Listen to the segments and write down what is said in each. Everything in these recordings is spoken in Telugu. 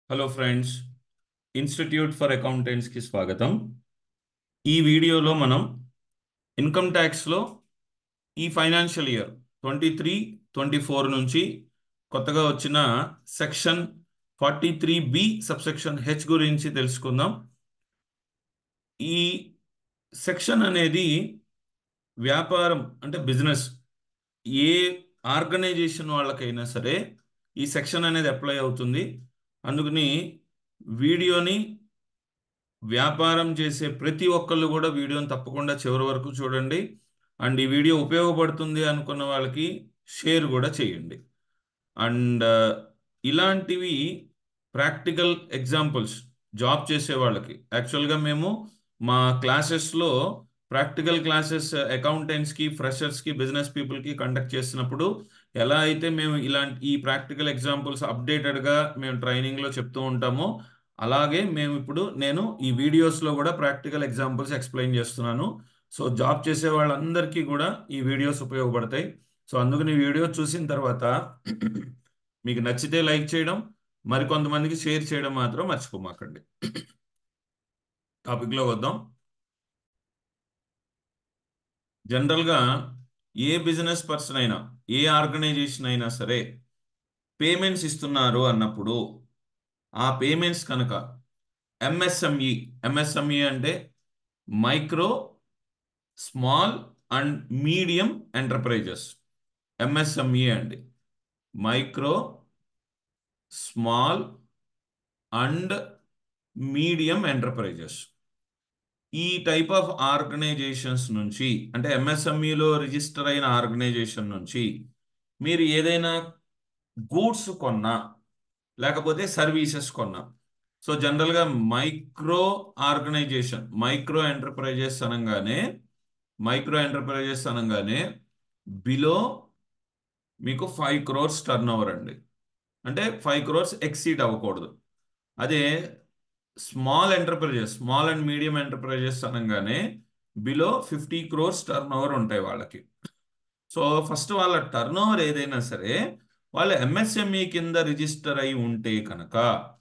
హలో ఫ్రెండ్స్ ఇన్స్టిట్యూట్ ఫర్ అకౌంటెంట్స్కి స్వాగతం ఈ వీడియోలో మనం ఇన్కమ్ ట్యాక్స్లో ఈ financial year twenty three twenty four నుంచి కొత్తగా వచ్చిన section forty three B subsection H గురించి తెలుసుకుందాం ఈ సెక్షన్ అనేది వ్యాపారం అంటే బిజినెస్ ఏ ఆర్గనైజేషన్ వాళ్ళకైనా సరే ఈ సెక్షన్ అనేది అప్లై అవుతుంది అందుకని వీడియోని వ్యాపారం చేసే ప్రతి ఒక్కళ్ళు కూడా వీడియోని తప్పకుండా చివరి వరకు చూడండి అండ్ ఈ వీడియో ఉపయోగపడుతుంది అనుకున్న వాళ్ళకి షేర్ కూడా చేయండి అండ్ ఇలాంటివి ప్రాక్టికల్ ఎగ్జాంపుల్స్ జాబ్ చేసే వాళ్ళకి యాక్చువల్గా మేము మా క్లాసెస్లో ప్రాక్టికల్ క్లాసెస్ అకౌంటెంట్స్కి ఫ్రెషర్స్కి బిజినెస్ పీపుల్కి కండక్ట్ చేసినప్పుడు ఎలా అయితే మేము ఇలాంటి ఈ ప్రాక్టికల్ ఎగ్జాంపుల్స్ అప్డేటెడ్గా మేము ట్రైనింగ్లో చెప్తూ ఉంటామో అలాగే మేము ఇప్పుడు నేను ఈ వీడియోస్లో కూడా ప్రాక్టికల్ ఎగ్జాంపుల్స్ ఎక్స్ప్లెయిన్ చేస్తున్నాను సో జాబ్ చేసే వాళ్ళందరికీ కూడా ఈ వీడియోస్ ఉపయోగపడతాయి సో అందుకని ఈ వీడియో చూసిన తర్వాత మీకు నచ్చితే లైక్ చేయడం మరికొంతమందికి షేర్ చేయడం మాత్రం మర్చిపోమాకండి టాపిక్లో వద్దాం జనరల్గా ఏ బిజినెస్ పర్సన్ అయినా ఏ ఆర్గనైజేషన్ అయినా సరే పేమెంట్స్ ఇస్తున్నారు అన్నప్పుడు ఆ పేమెంట్స్ కనుక ఎంఎస్ఎంఈ ఎంఎస్ఎంఈ అంటే micro small and medium enterprises MSME అండి micro small and medium enterprises ఈ టైప్ ఆఫ్ ఆర్గనైజేషన్స్ నుంచి అంటే ఎంఎస్ఎంఈలో రిజిస్టర్ అయిన ఆర్గనైజేషన్ నుంచి మీరు ఏదైనా గూడ్స్ కొన్నా లేకపోతే సర్వీసెస్ కొన్నా సో జనరల్గా మైక్రో ఆర్గనైజేషన్ మైక్రో ఎంటర్ప్రైజెస్ అనగానే మైక్రో ఎంటర్ప్రైజెస్ అనగానే బిలో మీకు ఫైవ్ క్రోర్స్ టర్న్ ఓవర్ అండి అంటే ఫైవ్ క్రోర్స్ ఎక్సీడ్ అవ్వకూడదు అదే small enterprises small and medium enterprises అనగానే below fifty crores turnover ఉంటాయి వాళ్ళకి సో ఫస్ట్ వాళ్ళ టర్న్ ఓవర్ ఏదైనా సరే వాళ్ళు ఎంఎస్ఎంఈ కింద రిజిస్టర్ అయి ఉంటే కనుక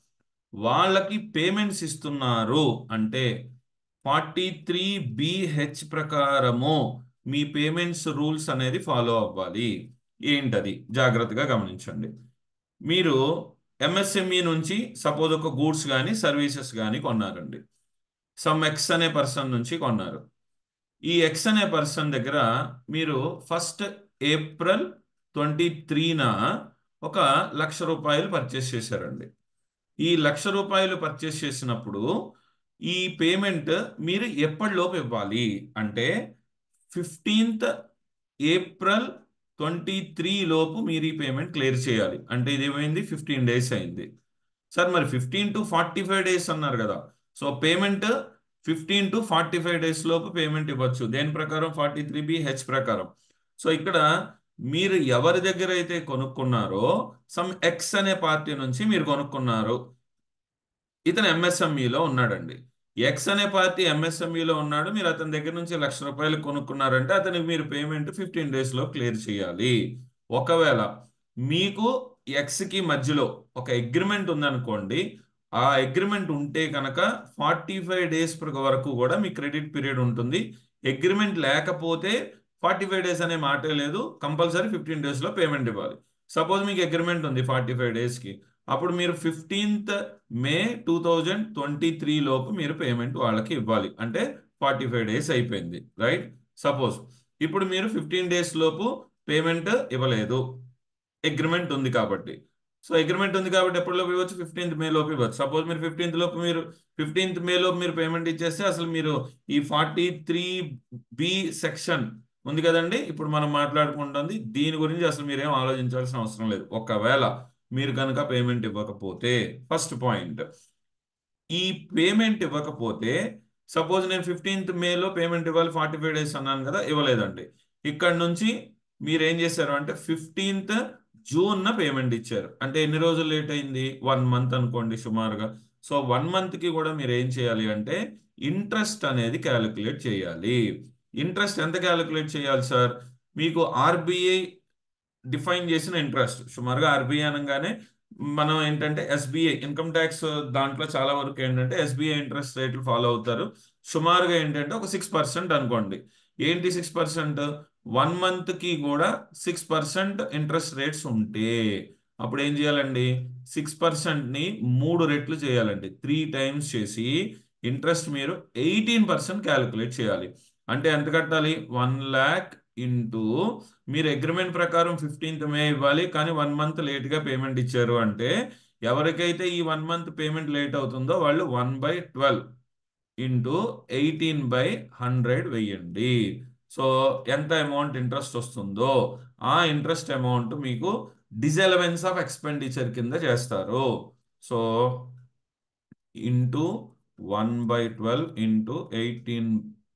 వాళ్ళకి పేమెంట్స్ ఇస్తున్నారు అంటే ఫార్టీ త్రీ బిహెచ్ ప్రకారము మీ పేమెంట్స్ రూల్స్ అనేది ఫాలో అవ్వాలి ఏంటది జాగ్రత్తగా గమనించండి మీరు ఎంఎస్ఎంఈ నుంచి సపోజ్ ఒక గూడ్స్ కానీ సర్వీసెస్ కానీ కొన్నారండి సమ్ ఎక్స్ అనే పర్సన్ నుంచి కొన్నారు ఈ ఎక్స్ అనే పర్సన్ దగ్గర మీరు ఫస్ట్ ఏప్రిల్ ట్వంటీ త్రీన ఒక లక్ష రూపాయలు పర్చేస్ చేశారండి ఈ లక్ష రూపాయలు పర్చేస్ చేసినప్పుడు ఈ పేమెంట్ మీరు ఎప్పటిలోపు ఇవ్వాలి అంటే ఫిఫ్టీన్త్ ఏప్రిల్ ట్వంటీ త్రీ లోపు మీరు ఈ పేమెంట్ క్లియర్ చేయాలి అంటే ఇది ఏమైంది ఫిఫ్టీన్ డేస్ అయింది సార్ మరి fifteen to forty five days అన్నారు కదా so payment fifteen to forty five days లోపు పేమెంట్ ఇవ్వచ్చు దేని ప్రకారం ఫార్టీ త్రీ బి హెచ్ ప్రకారం సో ఇక్కడ మీరు ఎవరి దగ్గర అయితే కొనుక్కున్నారో సమ్ ఎక్స్ అనే పార్టీ నుంచి మీరు కొనుక్కున్నారు ఇతను ఎంఎస్ఎంఈలో ఉన్నాడండి ఎక్స్ అనే పార్టీ ఎంఎస్ఎంఈలో ఉన్నాడు మీరు అతని దగ్గర నుంచి లక్ష రూపాయలు కొనుక్కున్నారంటే అతనికి మీరు పేమెంట్ ఫిఫ్టీన్ డేస్లో క్లియర్ చేయాలి ఒకవేళ మీకు ఎక్స్కి మధ్యలో ఒక అగ్రిమెంట్ ఉందనుకోండి ఆ అగ్రిమెంట్ ఉంటే కనుక ఫార్టీ ఫైవ్ డేస్ వరకు కూడా మీ క్రెడిట్ పీరియడ్ ఉంటుంది అగ్రిమెంట్ లేకపోతే ఫార్టీ ఫైవ్ డేస్ అనే మాటే లేదు కంపల్సరీ ఫిఫ్టీన్ డేస్లో పేమెంట్ ఇవ్వాలి సపోజ్ మీకు అగ్రిమెంట్ ఉంది ఫార్టీ ఫైవ్ డేస్కి అప్పుడు మీరు fifteenth May two thousand twenty three లోపు మీరు పేమెంట్ వాళ్ళకి ఇవ్వాలి అంటే ఫార్టీ ఫైవ్ డేస్ అయిపోయింది రైట్ సపోజ్ ఇప్పుడు మీరు ఫిఫ్టీన్ డేస్ లోపు పేమెంట్ ఇవ్వలేదు అగ్రిమెంట్ ఉంది కాబట్టి సో అగ్రిమెంట్ ఉంది కాబట్టి ఎప్పటిలోపు ఇవ్వచ్చు ఫిఫ్టీన్త్ మే లోపు ఇవ్వచ్చు సపోజ్ మీరు ఫిఫ్టీన్త్ లోపు మీరు ఫిఫ్టీన్త్ మే లోపు మీరు పేమెంట్ ఇచ్చేస్తే అసలు మీరు ఈ ఫార్టీ త్రీ బి సెక్షన్ ఉంది కదండి ఇప్పుడు మనం మాట్లాడుకుంటుంది దీని గురించి అసలు మీరేం ఆలోచించాల్సిన అవసరం లేదు ఒకవేళ మీరు కనుక పేమెంట్ ఇవ్వకపోతే ఫస్ట్ పాయింట్ ఈ పేమెంట్ ఇవ్వకపోతే సపోజ్ నేను ఫిఫ్టీన్త్ మేలో పేమెంట్ ఇవ్వాలి ఫార్టీ ఫైవ్ డేస్ అన్నాను కదా ఇవ్వలేదండి ఇక్కడ నుంచి మీరు ఏం చేశారు అంటే ఫిఫ్టీన్త్ జూన్న పేమెంట్ ఇచ్చారు అంటే ఎన్ని రోజులు లేట్ అయింది వన్ మంత్ అనుకోండి సుమారుగా సో వన్ మంత్కి కూడా మీరు ఏం చేయాలి అంటే ఇంట్రెస్ట్ అనేది క్యాలిక్యులేట్ చేయాలి ఇంట్రెస్ట్ ఎంత క్యాలిక్యులేట్ చేయాలి సార్ మీకు ఆర్బీఐ డిఫైన్ చేసిన ఇంట్రెస్ట్ సుమారుగా ఆర్బీఐ అనగానే మనం ఏంటంటే ఎస్బీఐ ఇన్కమ్ ట్యాక్స్ దాంట్లో చాలా వరకు ఏంటంటే ఎస్బీఐ ఇంట్రెస్ట్ రేట్లు ఫాలో అవుతారు సుమారుగా ఏంటంటే ఒక సిక్స్ పర్సెంట్ అనుకోండి ఏంటి సిక్స్ పర్సెంట్ వన్ మంత్కి కూడా సిక్స్ పర్సెంట్ ఇంట్రెస్ట్ రేట్స్ ఉంటే అప్పుడు ఏం చేయాలండి సిక్స్ పర్సెంట్ని మూడు రెట్లు చేయాలండి త్రీ టైమ్స్ చేసి ఇంట్రెస్ట్ మీరు ఎయిటీన్ పర్సెంట్ క్యాలిక్యులేట్ చేయాలి అంటే ఎంత కట్టాలి వన్ ల్యాక్ ఇంటూ మీరు అగ్రిమెంట్ ప్రకారం ఫిఫ్టీన్త్ మే ఇవ్వాలి కానీ వన్ మంత్ లేట్గా పేమెంట్ ఇచ్చారు అంటే ఎవరికైతే ఈ వన్ మంత్ పేమెంట్ లేట్ అవుతుందో వాళ్ళు one by twelve into eighteen by hundred వెయ్యండి సో ఎంత అమౌంట్ ఇంట్రెస్ట్ వస్తుందో ఆ ఇంట్రెస్ట్ అమౌంట్ మీకు డిజెలవెన్స్ ఆఫ్ ఎక్స్పెండిచర్ కింద చేస్తారు so into one by twelve into eighteen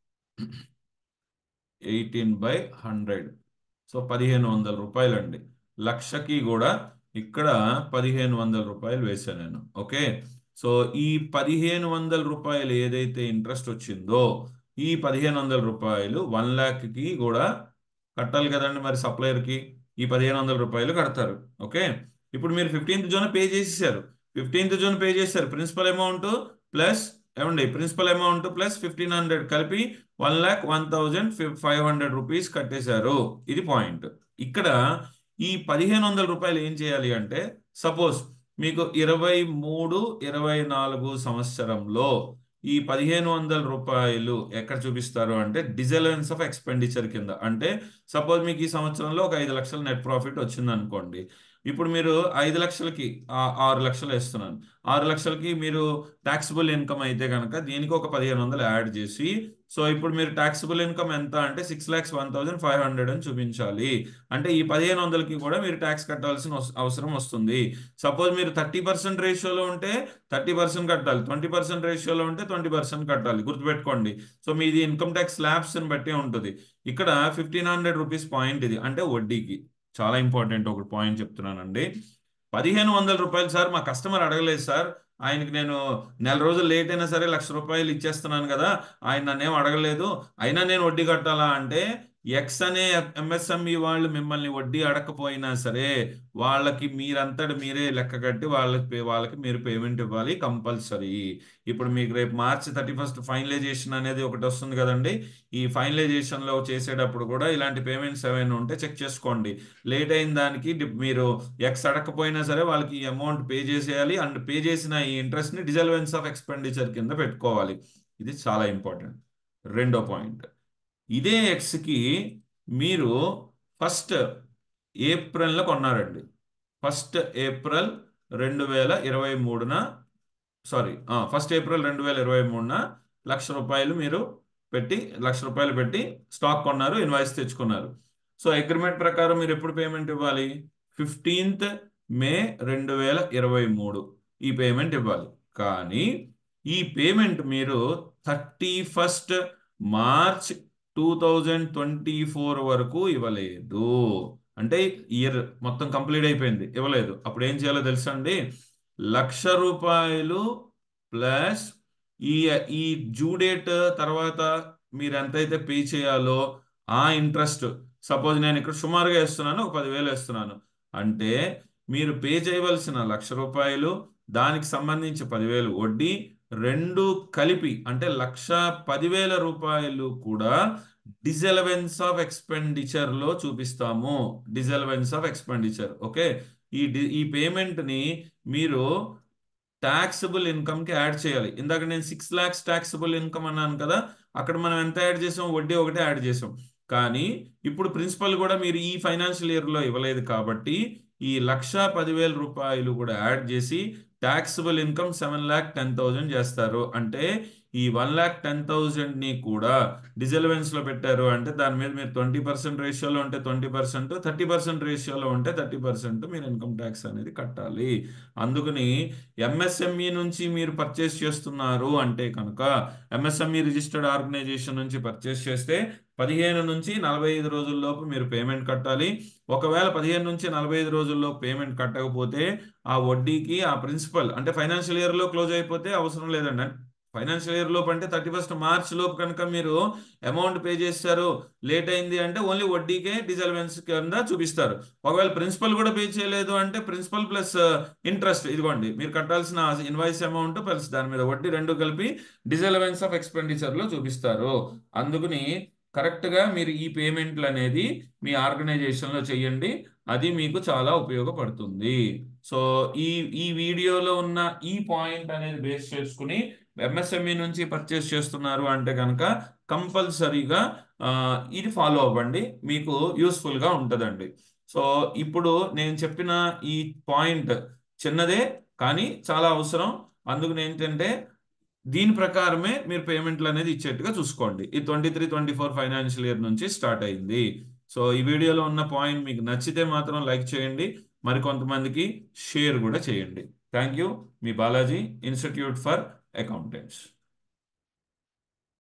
eighteen by hundred so పదిహేను వందల రూపాయలండి లక్షకి కూడా ఇక్కడ పదిహేను వందల రూపాయలు వేసాను నేను ఓకే సో ఈ పదిహేను వందల రూపాయలు ఏదైతే ఇంట్రెస్ట్ వచ్చిందో ఈ పదిహేను వందల రూపాయలు వన్ ల్యాక్కి కూడా కట్టాలి కదండి మరి సప్లయర్కి ఈ పదిహేను వందల రూపాయలు కడతారు ఓకే ఇప్పుడు మీరు ఫిఫ్టీన్త్ జోన్ పే చేసేసారు ఫిఫ్టీన్త్ జోన్ పే చేశారు ప్రిన్సిపల్ అమౌంట్ ప్లస్ ఏమండి principal amount plus fifteen hundred కలిపి one lakh one thousand five hundred rupees కట్టేశారు ఇది పాయింట్ ఇక్కడ ఈ పదిహేను వందల రూపాయలు ఏం చేయాలి అంటే సపోజ్ మీకు ఇరవై మూడు ఇరవై నాలుగు సంవత్సరంలో ఈ పదిహేను వందల రూపాయలు ఎక్కడ చూపిస్తారు అంటే డిజలవెన్స్ ఆఫ్ ఎక్స్పెండిచర్ కింద అంటే సపోజ్ మీకు ఈ సంవత్సరంలో ఒక ఐదు లక్షల నెట్ ప్రాఫిట్ వచ్చింది అనుకోండి ఇప్పుడు మీరు ఐదు లక్షలకి ఆరు లక్షలు వేస్తున్నాను ఆరు లక్షలకి మీరు ట్యాక్సిబుల్ ఇన్కమ్ అయితే కనుక దీనికి ఒక పదిహేను వందలు యాడ్ చేసి సో ఇప్పుడు మీరు ట్యాక్సిబుల్ ఇన్కమ్ ఎంత అంటే six lakhs one thousand five hundred అని చూపించాలి అంటే ఈ పదిహేను వందలకి కూడా మీరు ట్యాక్స్ కట్టాల్సిన అవసరం వస్తుంది సపోజ్ మీరు థర్టీ పర్సెంట్ రేషియోలో ఉంటే థర్టీ పర్సెంట్ కట్టాలి ట్వంటీ పర్సెంట్ రేషియోలో ఉంటే ట్వంటీ పర్సెంట్ కట్టాలి గుర్తుపెట్టుకోండి సో మీది ఇన్కమ్ ట్యాక్స్ స్లాబ్స్ని బట్టి ఉంటుంది ఇక్కడ ఫిఫ్టీన్ హండ్రెడ్ రూపీస్ పాయింట్ ఇది అంటే వడ్డీకి చాలా ఇంపార్టెంట్ ఒక పాయింట్ చెప్తున్నానండి పదిహేను వందల రూపాయలు సార్ మా కస్టమర్ అడగలేదు సార్ ఆయనకి నేను నెల రోజులు లేట్ అయినా సరే లక్ష రూపాయలు ఇచ్చేస్తున్నాను కదా ఆయన నన్నేం అడగలేదు అయినా నేను వడ్డీ కట్టాలా అంటే ఎక్స్ అనే ఎంఎస్ఎంఈ వాళ్ళు మిమ్మల్ని వడ్డీ అడగకపోయినా సరే వాళ్ళకి మీరంతటి మీరే లెక్క కట్టి వాళ్ళకి వాళ్ళకి మీరు పేమెంట్ ఇవ్వాలి కంపల్సరీ ఇప్పుడు మీకు రేపు మార్చి థర్టీ ఫస్ట్ ఫైనలైజేషన్ అనేది ఒకటి వస్తుంది కదండి ఈ ఫైనలైజేషన్లో చేసేటప్పుడు కూడా ఇలాంటి పేమెంట్స్ ఏమైనా ఉంటే చెక్ చేసుకోండి లేట్ అయిన దానికి మీరు ఎక్స్ అడగకపోయినా సరే వాళ్ళకి ఈ అమౌంట్ పే చేసేయాలి అండ్ పే చేసిన ఈ ఇంట్రెస్ట్ని డిజల్వెన్స్ ఆఫ్ ఎక్స్పెండిచర్ కింద పెట్టుకోవాలి ఇది చాలా ఇంపార్టెంట్ రెండో పాయింట్ ఇదే ఎక్స్కి మీరు ఫస్ట్ ఏప్రిల్లో కొన్నారండి ఫస్ట్ ఏప్రిల్ రెండు వేల ఇరవై మూడున సారీ ఫస్ట్ ఏప్రిల్ రెండు వేల ఇరవై మూడున లక్ష రూపాయలు మీరు పెట్టి లక్ష రూపాయలు పెట్టి స్టాక్ కొన్నారు ఇన్వాయిస్ తెచ్చుకున్నారు సో అగ్రిమెంట్ ప్రకారం మీరు ఎప్పుడు పేమెంట్ ఇవ్వాలి ఫిఫ్టీన్త్ మే రెండు వేల ఇరవై మూడు ఈ పేమెంట్ ఇవ్వాలి కానీ ఈ పేమెంట్ మీరు thirty first March two thousand twenty four వరకు ఇవ్వలేదు అంటే ఇయర్ మొత్తం కంప్లీట్ అయిపోయింది ఇవ్వలేదు అప్పుడు ఏం చేయాలో తెలుసా అండి లక్ష రూపాయలు ప్లస్ ఈ ఈ డ్యూ డేట్ తర్వాత మీరు ఎంతైతే పే చేయాలో ఆ ఇంట్రెస్ట్ సపోజ్ నేను ఇక్కడ సుమారుగా వేస్తున్నాను ఒక పదివేలు వేస్తున్నాను అంటే మీరు పే చేయవలసిన లక్ష రూపాయలు దానికి సంబంధించి పదివేలు వడ్డీ రెండు కలిపి అంటే లక్ష పదివేల రూపాయలు కూడా డిజెలవెన్స్ ఆఫ్ ఎక్స్పెండిచర్ లో చూపిస్తాము డిజెలవెన్స్ ఆఫ్ ఎక్స్పెండిచర్ ఓకే ఈ ఈ పేమెంట్ ని మీరు ట్యాక్సిబుల్ ఇన్కమ్ కి యాడ్ చేయాలి ఇందాక నేను సిక్స్ ల్యాక్స్ ట్యాక్సిబుల్ ఇన్కమ్ అన్నాను కదా అక్కడ మనం ఎంత యాడ్ చేసాం వడ్డీ ఒకటే యాడ్ చేసాం కానీ ఇప్పుడు ప్రిన్సిపల్ కూడా మీరు ఈ ఫైనాన్షియల్ ఇయర్లో ఇవ్వలేదు కాబట్టి ఈ లక్ష పదివేల రూపాయలు కూడా యాడ్ చేసి taxable income seven lakh ten thousand చేస్తారు అంటే ఈ వన్ ల్యాక్ టెన్ థౌజండ్ని కూడా డిజల్వెన్స్లో పెట్టారు అంటే దాని మీద మీరు ట్వంటీ పర్సెంట్ రేషియోలో ఉంటే ట్వంటీ పర్సెంట్ థర్టీ పర్సెంట్ రేషియోలో ఉంటే థర్టీ పర్సెంట్ మీరు ఇన్కమ్ ట్యాక్స్ అనేది కట్టాలి అందుకని ఎంఎస్ఎంఈ నుంచి మీరు పర్చేస్ చేస్తున్నారు అంటే కనుక ఎంఎస్ఎంఈ రిజిస్టర్డ్ ఆర్గనైజేషన్ నుంచి పర్చేస్ చేస్తే పదిహేను నుంచి నలభై ఐదు రోజుల్లోపు మీరు పేమెంట్ కట్టాలి ఒకవేళ పదిహేను నుంచి నలభై ఐదు రోజుల్లో పేమెంట్ కట్టకపోతే ఆ వడ్డీకి ఆ ప్రిన్సిపల్ అంటే ఫైనాన్షియల్ ఇయర్లో క్లోజ్ అయిపోతే అవసరం లేదండి ఫైనాన్షియల్ ఇయర్ లోపు అంటే థర్టీ ఫస్ట్ మార్చ్ లోపు కనుక మీరు అమౌంట్ పే చేస్తారు లేట్ అయింది అంటే ఓన్లీ వడ్డీకే డిజల్వెన్స్ కింద చూపిస్తారు ఒకవేళ ప్రిన్సిపల్ కూడా పే చేయలేదు అంటే ప్రిన్సిపల్ ప్లస్ ఇంట్రెస్ట్ ఇదిగోండి మీరు కట్టాల్సిన ఇన్వాయిస్ అమౌంట్ ప్లస్ దాని మీద వడ్డీ రెండు కలిపి డిజల్వెన్స్ ఆఫ్ ఎక్స్పెండిచర్లో చూపిస్తారు అందుకని కరెక్ట్గా మీరు ఈ పేమెంట్లు అనేది మీ ఆర్గనైజేషన్లో చేయండి అది మీకు చాలా ఉపయోగపడుతుంది సో ఈ ఈ వీడియోలో ఉన్న ఈ పాయింట్ అనేది బేస్ చేసుకుని ఎంఎస్ఎంఈ నుంచి పర్చేస్ చేస్తున్నారు అంటే కనుక కంపల్సరీగా ఇది ఫాలో అవ్వండి మీకు యూస్ఫుల్గా ఉంటుందండి సో ఇప్పుడు నేను చెప్పిన ఈ పాయింట్ చిన్నదే కానీ చాలా అవసరం అందుకని ఏంటంటే దీని ప్రకారమే మీరు పేమెంట్లు అనేది ఇచ్చేట్టుగా చూసుకోండి ఈ twenty three twenty four financial year నుంచి స్టార్ట్ అయింది సో ఈ వీడియోలో ఉన్న పాయింట్ మీకు నచ్చితే మాత్రం లైక్ చేయండి మరి కొంతమందికి షేర్ కూడా చేయండి థ్యాంక్ యూ మీ బాలాజీ ఇన్స్టిట్యూట్ ఫర్ అకౌంటెంట్స్